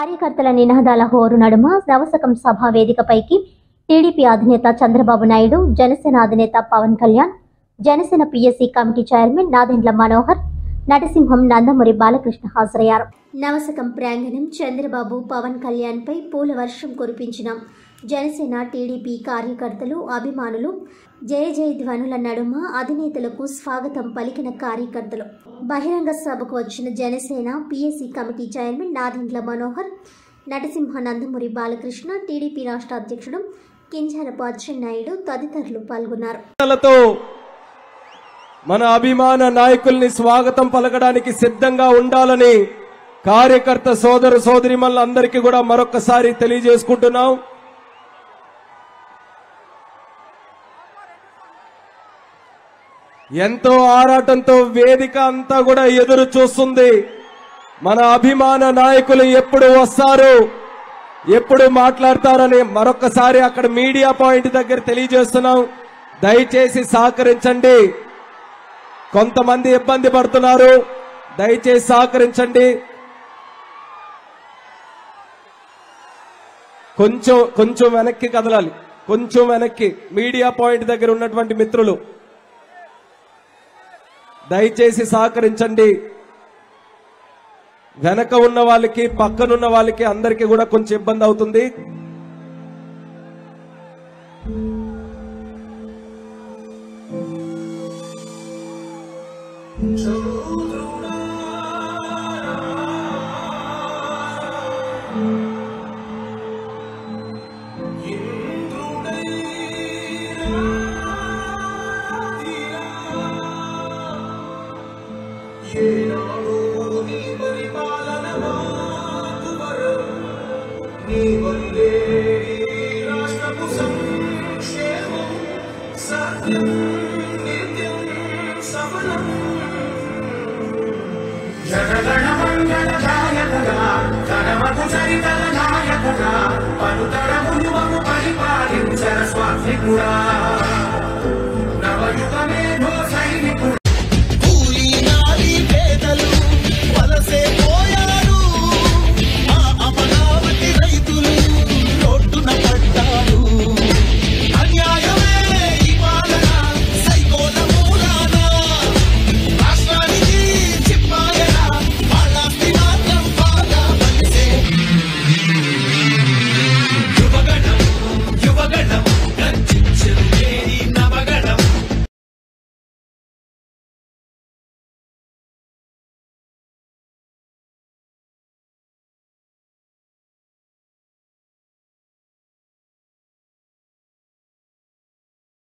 కార్యకర్తల నినాదాల హోరు నడుమ నవసకం సభ వేదికపైకి టీడీపీ అధినేత చంద్రబాబు నాయుడు జనసేన అధినేత Pawan Kalyan Janasena PSC committee chairman Nadendla Manohar Narasimham Nandamuri Balakrishna హాజరయ్యారు నవసకం ప్రాంగణం చంద్రబాబు పవన్ కళ్యాణ్ పై పూల వర్షం కురిపించిన జనసేన టీడీపీ కార్యకర్తలు అభిమానులు జయ జయ ధ్వనుల నడుమ అధినేతలకు స్వాగతం పలికిన కార్యకర్తలు బహిరంగ సభకు వచ్చిన Janasena PSC committee chairman Nadendla Manohar Narasimha Nandamuri Balakrishna TDP రాష్ట్ర అధ్యక్షుడు కింజారపు అచ్చెన్నాయుడు తదితరులు పాల్గొన్నారు లతో మన అభిమాన నాయకుల్ని స్వాగతం పలకడానికి సిద్ధంగా ఉండాలని కార్యకర్త సోదర సోదరిమల్లందరికీ కూడా మరొకసారి తెలియజేసుకుంటున్నాం ఎంతో ఆరాటంతో వేదిక అంతా కూడా ఎదురు చూస్తుంది మన అభిమాన నాయకులు ఎప్పుడు వస్తారు ఎప్పుడు మాట్లాడతారని మరొకసారి అక్కడ మీడియా పాయింట్ దగ్గర తెలియజేస్తున్నాం దయచేసి సహకరించండి కొంతమంది ఇబ్బంది పడుతున్నారు దయచేసి సహకరించండి కొంచెం కొంచెం వెనక్కి కదలాలి కొంచెం వెనక్కి మీడియా పాయింట్ దగ్గర ఉన్నటువంటి మిత్రులు దయచేసి సహకరించండి వెనక ఉన్న వాళ్ళకి పక్కనున్న వాళ్ళకి అందరికీ కూడా కొంచెం ఇబ్బంది అవుతుంది జనగణమంగళదాయకుడా ధనమకు చరితల నాయకుడా పలుతరములు పరిపాలించర స్వామికుడా